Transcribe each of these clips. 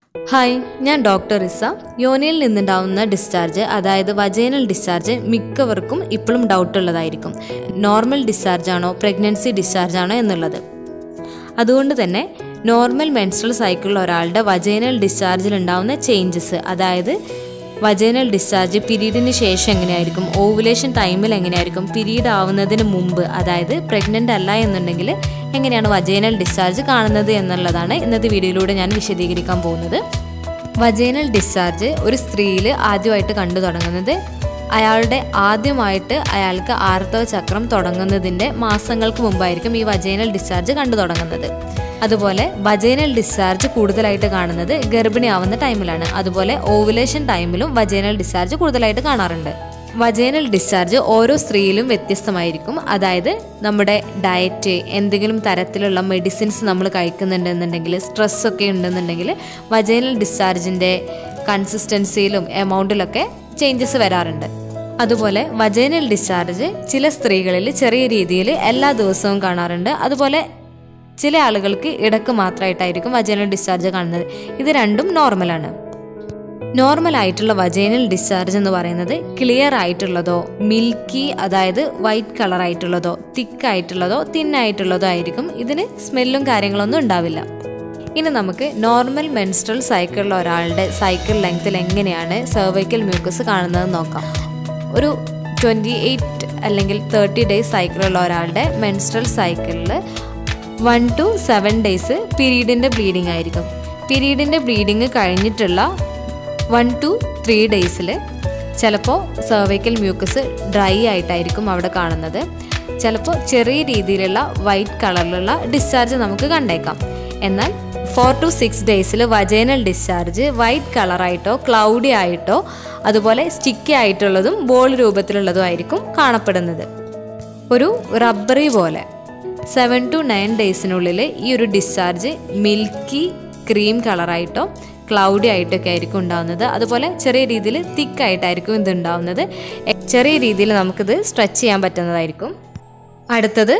hi ഞാൻ doctor Riza യോനിയിൽ നിന്നുണ്ടാവുന്ന ഡിസ്ചാർജ് അതായത് വജൈനൽ ഡിസ്ചാർജ് മിക്കവർക്കും ഇപ്പോഴും ഡൗട്ട് ഉള്ളതായിരിക്കും നോർമൽ ഡിസ്ചാർജ് ആണോ പ്രഗ്നൻസി ഡിസ്ചാർജ് ആണോ എന്നുള്ളത് അതുകൊണ്ട് തന്നെ നോർമൽ മെൻസ്ട്രൽ സൈക്കിളിൽ ഒരാളുടെ വജൈനൽ ഡിസ്ചാർജിൽ ഉണ്ടാവുന്ന ചേഞ്ചസ് അതായത് വജൈനൽ ഡിസ്ചാർജ് പീരീഡിന് ശേഷം എങ്ങനെയായിരിക്കും ഓവുലേഷൻ ടൈമിൽ എങ്ങനെയായിരിക്കും പീരീഡ് ആവുന്നതിന് മുമ്പ് അതായത് പ്രഗ്നൻ്റ് അല്ല എന്നുണ്ടെങ്കിൽ എങ്ങനെയാണ് വജൈനൽ ഡിസ്ചാർജ് കാണുന്നത് എന്നുള്ളതാണ് ഇന്നത്തെ വീഡിയോയിലൂടെ ഞാൻ വിശദീകരിക്കാൻ പോകുന്നത് വജൈനൽ ഡിസ്ചാർജ് ഒരു സ്ത്രീയിൽ ആദ്യമായിട്ട് കണ്ടു തുടങ്ങുന്നത് അയാളുടെ ആദ്യമായിട്ട് അയാൾക്ക് ആർത്തവ ചക്രം തുടങ്ങുന്നതിൻ്റെ മാസങ്ങൾക്ക് മുമ്പായിരിക്കും ഈ വജൈനൽ ഡിസ്ചാർജ് കണ്ടു തുടങ്ങുന്നത് അതുപോലെ വജൈനൽ ഡിസ്ചാർജ് കൂടുതലായിട്ട് കാണുന്നത് ഗർഭിണിയാവുന്ന ടൈമിലാണ് അതുപോലെ ഓവുലേഷൻ ടൈമിലും വജൈനൽ ഡിസ്ചാർജ് കൂടുതലായിട്ട് കാണാറുണ്ട് വജൈനൽ ഡിസ്ചാർജ് ഓരോ സ്ത്രീയിലും വ്യത്യസ്തമായിരിക്കും അതായത് നമ്മുടെ ഡയറ്റ് എന്തെങ്കിലും തരത്തിലുള്ള മെഡിസിൻസ് നമ്മൾ കഴിക്കുന്നുണ്ടെന്നുണ്ടെങ്കിൽ സ്ട്രെസ് ഒക്കെ ഉണ്ടെന്നുണ്ടെങ്കിൽ വജൈനൽ ഡിസ്ചാർജിൻ്റെ കൺസിസ്റ്റൻസിയിലും എമൗണ്ടിലൊക്കെ ചേഞ്ചസ് വരാറുണ്ട് അതുപോലെ വജൈനൽ ഡിസ്ചാർജ് ചില സ്ത്രീകളിൽ ചെറിയ രീതിയിൽ എല്ലാ ദിവസവും കാണാറുണ്ട് അതുപോലെ ചില ആളുകൾക്ക് ഇടക്ക് മാത്രമായിട്ടായിരിക്കും വജൈനൽ ഡിസ്ചാർജ് കാണുന്നത് ഇത് രണ്ടും നോർമലാണ് നോർമൽ ആയിട്ടുള്ള വജൈനൽ ഡിസ്ചാർജ് എന്ന് പറയുന്നത് ക്ലിയർ ആയിട്ടുള്ളതോ മിൽക്കി അതായത് വൈറ്റ് കളർ ആയിട്ടുള്ളതോ തിക്ക് ആയിട്ടുള്ളതോ തിന്നായിട്ടുള്ളതോ ആയിരിക്കും ഇതിന് സ്മെല്ലും കാര്യങ്ങളൊന്നും ഉണ്ടാവില്ല ഇനി നമുക്ക് നോർമൽ മെൻസ്ട്രൽ സൈക്കിളിൽ ഒരാളുടെ സൈക്കിൾ ലെങ്ത്തിൽ എങ്ങനെയാണ് സെർവൈക്കൽ മ്യൂക്കസ് കാണുന്നത് നോക്കാം ഒരു ട്വൻറ്റി എയ്റ്റ് അല്ലെങ്കിൽ തേർട്ടി ഡേയ്സ് സൈക്കിളുള്ള ഒരാളുടെ മെൻസ്ട്രൽ സൈക്കിളിൽ വൺ ടു സെവൻ ഡേയ്സ് പീരീഡിൻ്റെ ബ്ലീഡിംഗ് ആയിരിക്കും പീരീഡിൻ്റെ ബ്ലീഡിങ് കഴിഞ്ഞിട്ടുള്ള വൺ ടു ത്രീ ഡേയ്സിൽ ചിലപ്പോൾ സെർവൈക്കൽ മ്യൂക്കസ് ഡ്രൈ ആയിട്ടായിരിക്കും അവിടെ കാണുന്നത് ചിലപ്പോൾ ചെറിയ രീതിയിലുള്ള വൈറ്റ് കളറിലുള്ള ഡിസ്ചാർജ് നമുക്ക് കണ്ടേക്കാം എന്നാൽ four to six days vaginal discharge white കളറായിട്ടോ ക്ലൗഡി ആയിട്ടോ അതുപോലെ സ്റ്റിക്കി ആയിട്ടുള്ളതും ബോൾ രൂപത്തിലുള്ളതും ആയിരിക്കും കാണപ്പെടുന്നത് ഒരു റബ്ബറി പോലെ സെവൻ ടു നയൻ ഡേയ്സിനുള്ളിൽ ഈ ഒരു ഡിസ്ചാർജ് മിൽക്കി ക്രീം കളറായിട്ടോ ക്ലൗഡി ആയിട്ടൊക്കെ ആയിരിക്കും ഉണ്ടാവുന്നത് അതുപോലെ ചെറിയ രീതിയിൽ തിക്കായിട്ടായിരിക്കും ഇത് ഉണ്ടാവുന്നത് ചെറിയ രീതിയിൽ നമുക്കിത് സ്ട്രെച്ച് ചെയ്യാൻ പറ്റുന്നതായിരിക്കും അടുത്തത്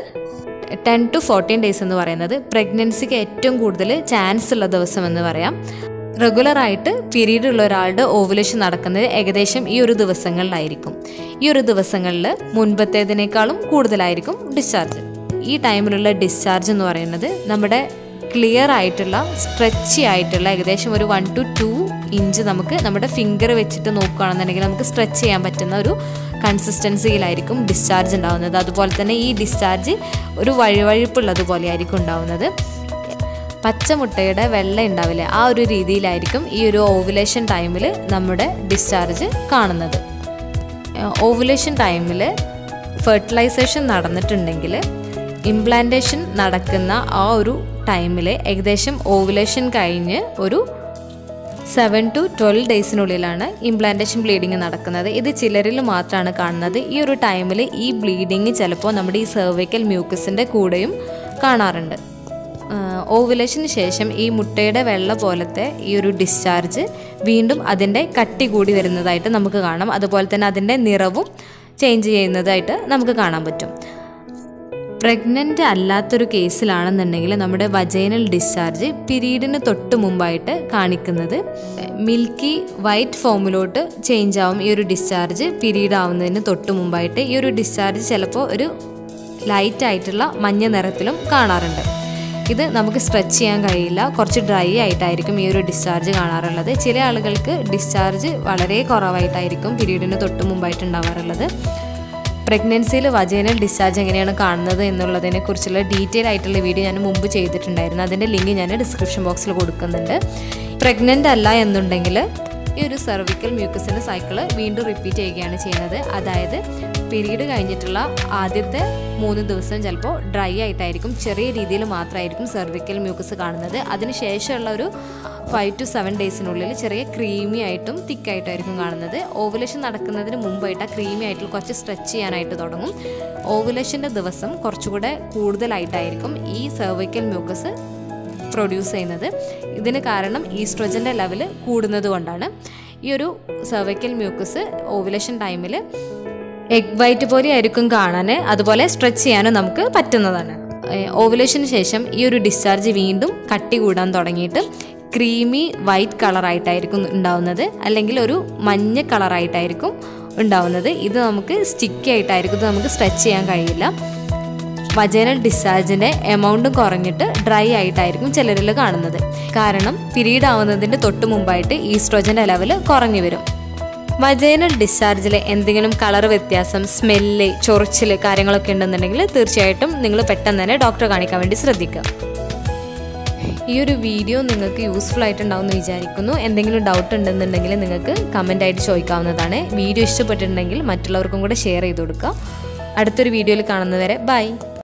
ടെൻ ടു ഫോർട്ടീൻ ഡേയ്സ് എന്ന് പറയുന്നത് പ്രഗ്നൻസിക്ക് ഏറ്റവും കൂടുതൽ ചാൻസ് ഉള്ള ദിവസം എന്ന് പറയാം റെഗുലറായിട്ട് പീരീഡ് ഉള്ള ഒരാളുടെ ഓവുലേഷൻ നടക്കുന്നത് ഏകദേശം ഈ ഒരു ദിവസങ്ങളിലായിരിക്കും ഈ ഒരു ദിവസങ്ങളിൽ മുൻപത്തേതിനേക്കാളും കൂടുതലായിരിക്കും ഡിസ്ചാർജ് ഈ ടൈമിലുള്ള ഡിസ്ചാർജ് എന്ന് പറയുന്നത് നമ്മുടെ ക്ലിയർ ആയിട്ടുള്ള സ്ട്രെച്ചി ആയിട്ടുള്ള ഏകദേശം ഒരു വൺ ടു ടു ഇഞ്ച് നമുക്ക് നമ്മുടെ ഫിംഗർ വെച്ചിട്ട് നോക്കുകയാണെന്നുണ്ടെങ്കിൽ നമുക്ക് സ്ട്രെച്ച് ചെയ്യാൻ പറ്റുന്ന ഒരു കൺസിസ്റ്റൻസിയിലായിരിക്കും ഡിസ്ചാർജ് ഉണ്ടാവുന്നത് അതുപോലെ തന്നെ ഈ ഡിസ്ചാർജ് ഒരു വഴുവഴുപ്പുള്ളതുപോലെ ആയിരിക്കും ഉണ്ടാവുന്നത് പച്ചമുട്ടയുടെ വെള്ള ഉണ്ടാവില്ലേ ആ ഒരു രീതിയിലായിരിക്കും ഈ ഒരു ഓവുലേഷൻ ടൈമിൽ നമ്മുടെ ഡിസ്ചാർജ് കാണുന്നത് ഓവുലേഷൻ ടൈമിൽ ഫെർട്ടിലൈസേഷൻ നടന്നിട്ടുണ്ടെങ്കിൽ ഇംപ്ലാന്റേഷൻ നടക്കുന്ന ആ ഒരു ടൈമിൽ ഏകദേശം ഓവുലേഷൻ കഴിഞ്ഞ് ഒരു സെവൻ ടു ട്വൽവ് ഡേയ്സിനുള്ളിലാണ് ഇംപ്ലാന്റേഷൻ ബ്ലീഡിങ് നടക്കുന്നത് ഇത് ചിലരിൽ മാത്രമാണ് കാണുന്നത് ഈ ഒരു ടൈമിൽ ഈ ബ്ലീഡിങ് ചിലപ്പോൾ നമ്മുടെ ഈ സെർവൈക്കൽ മ്യൂക്കസിൻ്റെ കൂടെയും കാണാറുണ്ട് ഓവുലേഷന് ശേഷം ഈ മുട്ടയുടെ വെള്ള പോലത്തെ ഈ ഒരു ഡിസ്ചാർജ് വീണ്ടും അതിൻ്റെ കട്ടി കൂടി വരുന്നതായിട്ട് നമുക്ക് കാണാം അതുപോലെ തന്നെ അതിൻ്റെ നിറവും ചേഞ്ച് ചെയ്യുന്നതായിട്ട് നമുക്ക് കാണാൻ പറ്റും പ്രഗ്നൻ്റ് അല്ലാത്തൊരു കേസിലാണെന്നുണ്ടെങ്കിൽ നമ്മുടെ വജൈനൽ ഡിസ്ചാർജ് പീരീഡിന് തൊട്ട് മുമ്പായിട്ട് കാണിക്കുന്നത് മിൽക്കി വൈറ്റ് ഫോമിലോട്ട് ചേഞ്ച് ആവും ഈ ഒരു ഡിസ്ചാർജ് പീരീഡ് ആവുന്നതിന് തൊട്ട് മുമ്പായിട്ട് ഈ ഒരു ഡിസ്ചാർജ് ചിലപ്പോൾ ഒരു ലൈറ്റ് ആയിട്ടുള്ള മഞ്ഞ നിറത്തിലും കാണാറുണ്ട് ഇത് നമുക്ക് സ്ട്രെച്ച് ചെയ്യാൻ കഴിയില്ല കുറച്ച് ഡ്രൈ ആയിട്ടായിരിക്കും ഈ ഒരു ഡിസ്ചാർജ് കാണാറുള്ളത് ചില ആളുകൾക്ക് ഡിസ്ചാർജ് വളരെ കുറവായിട്ടായിരിക്കും പീരീഡിന് തൊട്ട് മുമ്പായിട്ട് ഉണ്ടാവാറുള്ളത് പ്രഗ്നൻസിയിൽ വജൈനൽ ഡിസ്ചാർജ് എങ്ങനെയാണ് കാണുന്നത് എന്നുള്ളതിനെ കുറിച്ചുള്ള ഡീറ്റെയിൽ ആയിട്ടുള്ള വീഡിയോ ഞാൻ മുമ്പ് ചെയ്തിട്ടുണ്ടായിരുന്നു അതിൻ്റെ ലിങ്ക് ഞാൻ ഡിസ്ക്രിപ്ഷൻ ബോക്സിൽ കൊടുക്കുന്നുണ്ട് പ്രഗ്നൻ്റ് അല്ല എന്നുണ്ടെങ്കിൽ ഈ ഒരു സെർവിക്കൽ മ്യൂക്കസിൻ്റെ സൈക്കിള് വീണ്ടും റിപ്പീറ്റ് ചെയ്യുകയാണ് ചെയ്യുന്നത് അതായത് പീരീഡ് കഴിഞ്ഞിട്ടുള്ള ആദ്യത്തെ മൂന്ന് ദിവസം ചിലപ്പോൾ ഡ്രൈ ആയിട്ടായിരിക്കും ചെറിയ രീതിയിൽ മാത്രമായിരിക്കും സെർവിക്കൽ മ്യൂക്കസ് കാണുന്നത് അതിനുശേഷമുള്ള ഒരു ഫൈവ് ടു സെവൻ ഡേയ്സിനുള്ളിൽ ചെറിയ ക്രീമി ആയിട്ടും തിക്കായിട്ടായിരിക്കും കാണുന്നത് ഓവുലേഷൻ നടക്കുന്നതിന് മുമ്പായിട്ട് ആ ക്രീമി ആയിട്ടുള്ള കുറച്ച് സ്ട്രെച്ച് ചെയ്യാനായിട്ട് തുടങ്ങും ഓവുലേഷൻ്റെ ദിവസം കുറച്ചുകൂടെ കൂടുതലായിട്ടായിരിക്കും ഈ സെർവിക്കൽ മ്യൂക്കസ് പ്രൊഡ്യൂസ് ചെയ്യുന്നത് ഇതിന് കാരണം ഈസ്ട്രോജൻ്റെ ലെവൽ കൂടുന്നത് കൊണ്ടാണ് ഈ ഒരു സെർവൈക്കൽ മ്യൂക്കസ് ഓവുലേഷൻ ടൈമിൽ എഗ് വൈറ്റ് പോലെ ആയിരിക്കും കാണാൻ അതുപോലെ സ്ട്രെച്ച് ചെയ്യാനും നമുക്ക് പറ്റുന്നതാണ് ഓവുലേഷന് ശേഷം ഈ ഒരു ഡിസ്ചാർജ് വീണ്ടും കട്ടി കൂടാൻ തുടങ്ങിയിട്ട് ക്രീമി വൈറ്റ് കളറായിട്ടായിരിക്കും ഉണ്ടാവുന്നത് അല്ലെങ്കിൽ ഒരു മഞ്ഞ കളറായിട്ടായിരിക്കും ഉണ്ടാവുന്നത് ഇത് നമുക്ക് സ്റ്റിക്കി ആയിട്ടായിരിക്കും ഇത് നമുക്ക് സ്ട്രെച്ച് ചെയ്യാൻ കഴിയില്ല വജനൽ ഡിസ്ചാർജിൻ്റെ എമൗണ്ടും കുറഞ്ഞിട്ട് ഡ്രൈ ആയിട്ടായിരിക്കും ചിലരിൽ കാണുന്നത് കാരണം പിരീഡ് ആവുന്നതിൻ്റെ തൊട്ട് മുമ്പായിട്ട് ഈസ്ട്രോജൻ്റെ ലെവൽ കുറഞ്ഞു വരും വജൈനൽ ഡിസ്ചാർജിൽ എന്തെങ്കിലും കളർ വ്യത്യാസം സ്മെല്ല് ചൊറിച്ചിൽ കാര്യങ്ങളൊക്കെ ഉണ്ടെന്നുണ്ടെങ്കിൽ തീർച്ചയായിട്ടും നിങ്ങൾ പെട്ടെന്ന് തന്നെ ഡോക്ടറെ കാണിക്കാൻ വേണ്ടി ശ്രദ്ധിക്കുക ഈ ഒരു വീഡിയോ നിങ്ങൾക്ക് യൂസ്ഫുൾ ആയിട്ടുണ്ടാവുമെന്ന് വിചാരിക്കുന്നു എന്തെങ്കിലും ഡൗട്ട് ഉണ്ടെന്നുണ്ടെങ്കിൽ നിങ്ങൾക്ക് കമൻ്റ് ആയിട്ട് ചോദിക്കാവുന്നതാണ് വീഡിയോ ഇഷ്ടപ്പെട്ടിട്ടുണ്ടെങ്കിൽ മറ്റുള്ളവർക്കും കൂടെ ഷെയർ ചെയ്ത് കൊടുക്കുക അടുത്തൊരു വീഡിയോയിൽ കാണുന്നവരെ ബൈ